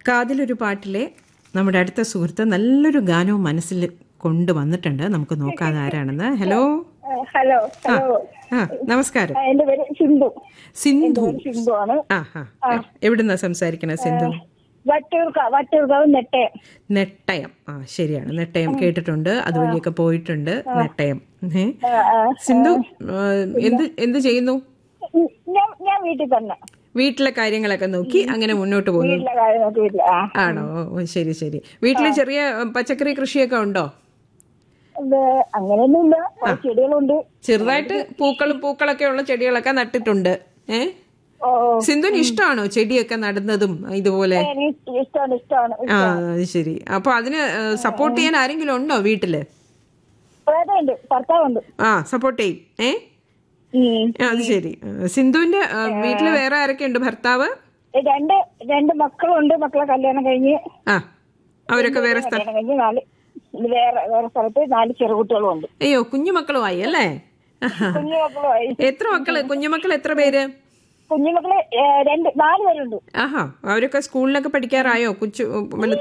കാതിലൊരു പാട്ടിലെ നമ്മുടെ അടുത്ത സുഹൃത്ത് നല്ലൊരു ഗാനവും മനസ്സിൽ കൊണ്ടുവന്നിട്ടുണ്ട് നമുക്ക് നോക്കാതെ ആരാണെന്ന് ഹലോ ആ, ഹലോ ഹലോ ആ നമസ്കാരം ആ, എന്റെ പേര് സിന്ധു സിന്ധു പേര് സിന്ധു ആണ് ആ ആ എവിടുന്നാ സംസാരിക്കണ സിന്ധു വട്ടൂർക്ക വട്ടൂർക്കാവ് നെട്ടെ നെട്ടയം ആ ശരിയാണ് നെട്ടയം കേട്ടിട്ടുണ്ട് അതുവഴിയൊക്കെ പോയിട്ടുണ്ട് നെട്ടയം ഏ? ആ, ആ. സിന്ധു ആ, എന്ത് എന്ത് ചെയ്യുന്നു ഉം, ഞാൻ ഞാൻ വീട്ടിൽ തന്നെ വീട്ടിലെ കാര്യങ്ങളൊക്കെ നോക്കി അങ്ങനെ മുന്നോട്ട് പോകുന്നു വീട്ടിലെ കാര്യം നോക്കിയില്ല ആ ആണോ ഓ, ശരി ശരി വീട്ടില് ചെറിയ ഉം, പച്ചക്കറി കൃഷിയൊക്കെ ഉണ്ടോ ഇത് അങ്ങനെയൊന്നുമില്ല കുറച്ച് ചെടികളുണ്ട് ചെറുതായിട്ട് പൂക്കളും പൂക്കളൊക്കെ ഉള്ള ചെടികളൊക്കെ നട്ടിട്ടുണ്ട് ഏ ഓ സിന്ധുവിന് ഇഷ്ടമാണോ ചെടിയൊക്കെ നടുന്നതും ഇതുപോലെ എനിക്ക് ഇഷ്ടമാണ് ഇഷ്ടമാണ് ആ അത് ശരി അപ്പൊ അതിന് സപ്പോർട്ട് ചെയ്യാൻ ആരെങ്കിലും ഉണ്ടോ വീട്ടില് ഉണ്ട് ഭർത്താവുണ്ട് ആ സപ്പോർട്ട് ചെയ്യും ഏ ഉം. ആ, അത് ശരി ആ, സിന്ധുവിന്റെ ആ, വീട്ടില് വേറെ ആരൊക്കെ ഉണ്ട് ഭർത്താവ് രണ്ട് രണ്ട് മക്കളുണ്ട് മക്കളെ കല്യാണം കഴിഞ്ഞ് ആ അവരൊക്കെ വേറെ സ്ഥലം കല്യാണം കഴിഞ്ഞ് നാല് ഇത് വേറെ വേറെ സ്ഥലത്ത് നാല് ചെറുകുട്ടികളും ഉണ്ട് അയ്യോ കുഞ്ഞുമക്കളുമായി അല്ലേ കുഞ്ഞു മക്കളുമായി എത്ര മക്കള് കുഞ്ഞുമക്കൾ എത്ര പേര് കുഞ്ഞുമക്കള് ഏ, രണ്ട് നാല് പേരുണ്ട് ആഹാ അവരൊക്കെ സ്കൂളിലൊക്കെ പഠിക്കാറായോ കൊച്ചു